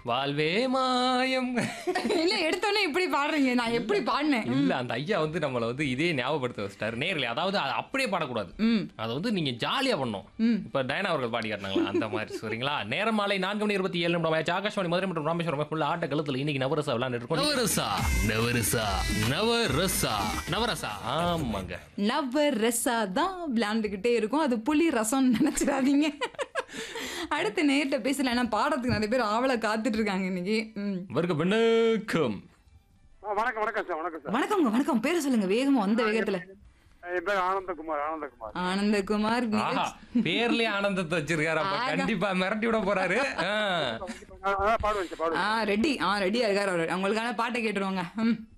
வாழ்வே மாயம் இல்ல எடுத்தோன்னே இப்படி பாடுறீங்க நான் எப்படி பாடினேன் இல்ல அந்த ஐயா வந்து நம்மள வந்து இதே ஞாபகப்படுத்த வச்சிட்டாரு நேர்ல அதாவது அது அப்படியே பாடக்கூடாது ம் அதை வந்து நீங்க ஜாலியா பண்ணணும் ம். இப்ப டயனா அவர்கள் பாடி காட்டினாங்களா அந்த மாதிரி சரிங்களா நேரம் மாலை நான்கு மணி இருபத்தி ஏழு நிமிடம் ஆச்சு. ஆகாஷவாணி மதுரை மற்றும் ராமேஸ்வரம் ஃபுல்லா ஆட்ட கழுத்துல இன்னைக்கு நவரசா விளையாண்டு இருக்கோம் நவரசா நவரசா நவரசா நவரசா ஆமாங்க லவ் ரசா தான் விளையாண்டுக்கிட்டே இருக்கும் அது புலி ரசம்னு நினைச்சிடாதீங்க அடுத்து நேர்கிட்ட பேசல ஏன்னா பாடத்துக்கு நிறைய பேர் ஆவலை காத்துட்டு இருக்காங்க இன்னைக்கு ம் வர்க்க பெண்ணுக்கும் ஆ, வணக்கம் வணக்கம் சார் வணக்கம் சார் வணக்கம்ங்க வணக்கம் பேர் சொல்லுங்க வேகமா வந்த வேகத்துல என் பேர் ஆனந்தகுமார் ஆனந்தகுமார் ஆனந்தகுமார் ஆஹா பேர்லயே ஆனந்தத்தை வச்சிருக்காரு அப்ப ஆகா. கண்டிப்பா மிரட்டி விட போறாரு ஆ. ஆ, ஆ, பாடுவேன் சார் பாடுவேன் ஆ ரெடி ஆ ரெடியா இருக்காரு அவரு அவங்களுக்கான பாட்டை கேட்டுருவாங்க ம்